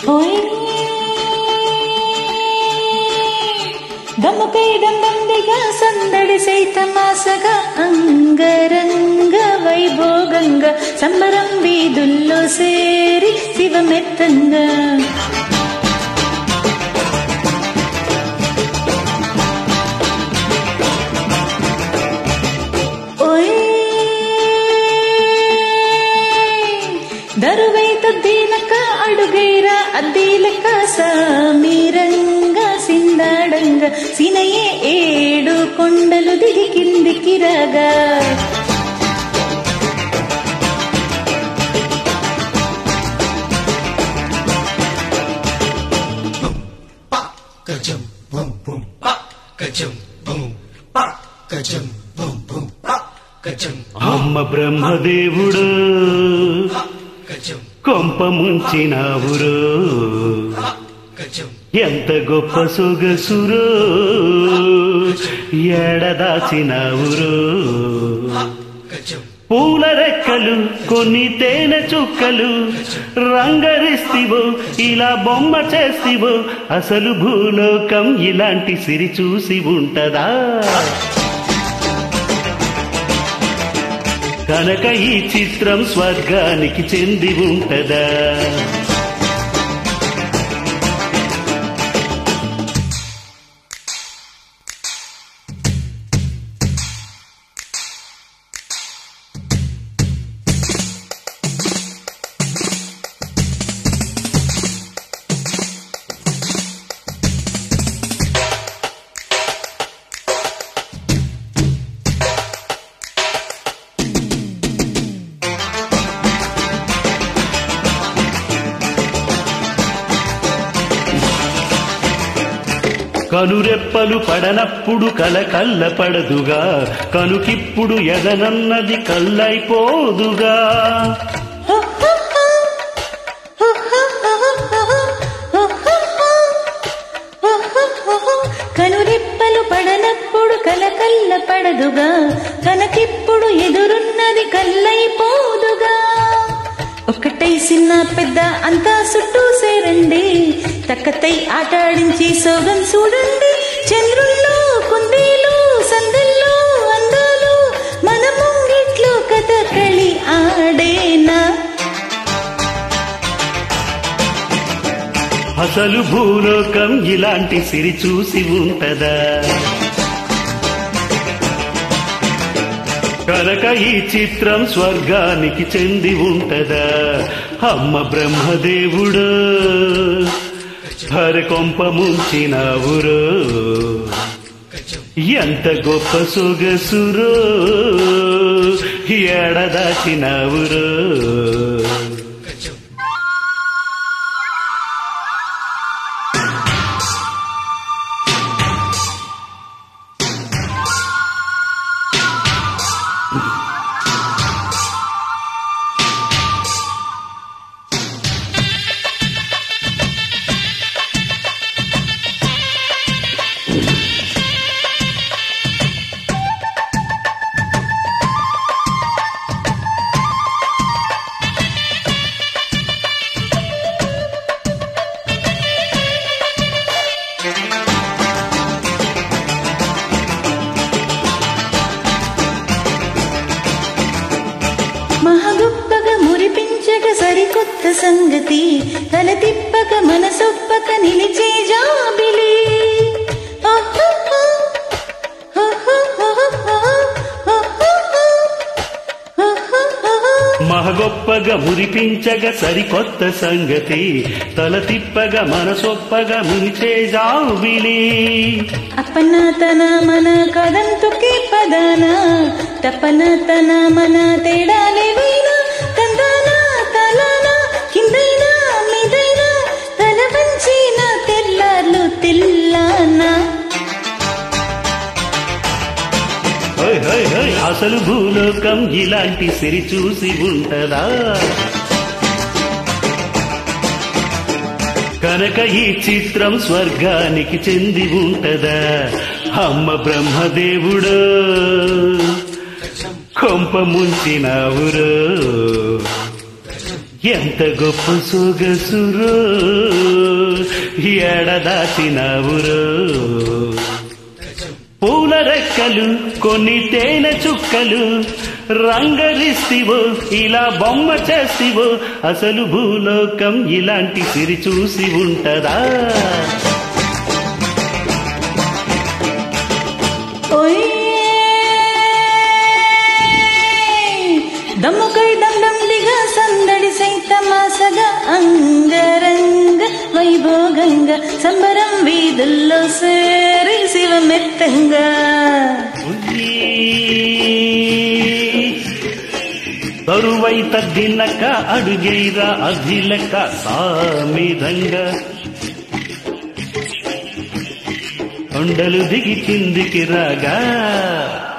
ఓయ్ గమ్మకై డంబందిగా సందడి సైతమాసగా అంగరంగ వైభోగంగా సంబరం వీధుల్లో సేరి శివమెత్తంగా ఓయ్ దరువైత దీనక అడుగైర అద్దీలక సామీరంగా సిందాడంగా సినయే ఏడు కొండలు దిగి కిందికి రాగా Ka-chum, boom, boom, pa, ka-chum, boom, pa, ka-chum, boom, boom, pa, ka-chum, అమ్మ బ్రహ్మదేవుడు ka-chum, కొంప ముంచినావురు ka-chum, ఎంత గొప్ప సొగసురో ఎడదాచినావురు ka-chum, పూల రెక్కలు కొన్ని తేనె చుక్కలు రంగరిస్తివో ఇలా బొమ్మ చేస్తివో అసలు భూలోకం ఇలాంటి సిరి చూసి ఉంటదా కనుక ఈ చిత్రం స్వర్గానికి చెంది ఉంటదా కనురెప్పలు పడనప్పుడు కల కల్ల పడదుగా కనుకిప్పుడు ఎదనన్నది కల్లైపోదుగా కనురెప్పలు పడనప్పుడు కలకల్ల పడదుగా కనకిప్పుడు ఎదురున్నది కల్లైపోదుగా ఒకటై చిన్న పెద్ద అంతా చుట్టూ సేరండి తక్కతై ఆటాడించి సోగం చూడండి చంద్రుల్లో కుందేలు సందల్లో అందాలు మన ముంగిట్లో కథకళి ఆడేనా అసలు భూలోకం ఇలాంటి సిరి చూసి ఉంటదా కనుక ఈ చిత్రం స్వర్గానికి చెంది ఉంటదా అమ్మ బ్రహ్మదేవుడు హరి కొంప ముంచినావురో ka-chum, ఎంత గొప్ప సొగసురో ఎడదాచినావురో ka-chum, మహగొప్పగా మురిపించక సరికొత్త సంగతి తల తిప్పక మనసొప్పక నిలిచే జాబిలి ఆహాహా, ఆహాహాహా, ఆహాహా, ఆహాహా. మహగొప్పగా మురిపించగా సరికొత్త సంగతి తల తిప్పగా మనసొప్పగా ముంచే జాబిలి అపన తన మన కదంతుకే పదాన తపన తన మన తేడాలేవైనా తందానా తలానా కిందైనా మీదైనా తల వంచిన తెల్లార్లు తెల్లానా హోయ్ హోయ్ హోయ్ అసలు భూలోకం ఇలాంటి సిరి చూసి ఉంటదా కనుక ఈ చిత్రం స్వర్గానికి చెంది ఉంటదా అమ్మ బ్రహ్మదేవుడు కొంప ముంచినావురో ఎంత గొప్ప సొగసురో ఎడదాచినవురో పూల రెక్కలు కొన్ని తేనె చుక్కలు రంగరిస్తివో ఇలా బొమ్మ చేస్తివో అసలు భూలోకం ఇలాంటి సిరి చూసి ఉంటదా ఓయ్ దమ్ముకై దండం దిగా సందడి సైతమాసగా అంగరంగ వైభోగంగా సంబరం వీధుల్లో సేరి శివమెత్తంగా తరువై తగ్గినక అడుగైరా అధిలక సామిదంగా కొండలు దిగి కిందికి రాగా